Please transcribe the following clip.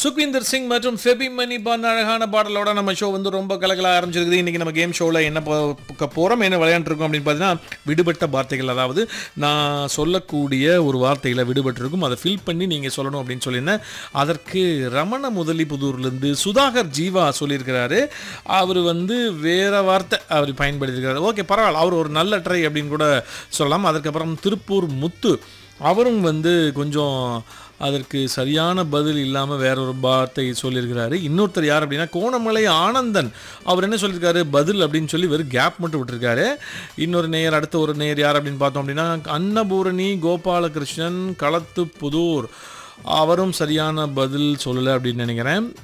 சுக்விந்தர் சிங் மற்றும் ஃபெபி மணி பண்ண அழகான பாடலோட நம்ம ஷோ வந்து ரொம்ப கலகல ஆரம்பிச்சிருக்குது இன்னைக்கு நம்ம கேம் ஷோவில் என்ன போ- போறோம் என்ன விளையாண்டுருக்கோம் அப்படின்னு பார்த்தீங்கன்னா விடுபட்ட வார்த்தைகள் அதாவது நான் சொல்லக்கூடிய ஒரு வார்த்தைகளை விடுபட்டிருக்கும் அதை ஃபில் பண்ணி நீங்கள் சொல்லணும் அப்படின்னு சொல்லியிருந்தேன் அதற்கு ரமண முதலி புதூர்லேருந்து சுதாகர் ஜீவா சொல்லியிருக்கிறாரு அவர் வந்து வேற வார்த்தை அவர் பயன்படுத்தியிருக்கிறாரு ஓகே பரவாயில்ல அவர் ஒரு நல்ல ட்ரை அப்படின்னு கூட சொல்லலாம் அதற்கப்புறம் திருப்பூர் முத்து அவரும் வந்து கொஞ்சம் அதற்கு சரியான பதில் இல்லாமல் வேற ஒரு வார்த்தை சொல்லியிருக்கிறாரு இன்னொருத்தர் யார் அப்படின்னா கோணமலை ஆனந்தன் அவர் என்ன சொல்லியிருக்காரு பதில் அப்படின்னு சொல்லி வெறும் கேப் மட்டும் விட்டுருக்காரு இன்னொரு நேயர் அடுத்த ஒரு நேயர் யார் அப்படின்னு பார்த்தோம் அப்படின்னா அன்னபூரணி கோபாலகிருஷ்ணன் களத்து புதூர் அவரும் சரியான பதில் சொல்லலை அப்படின்னு நினைக்கிறேன்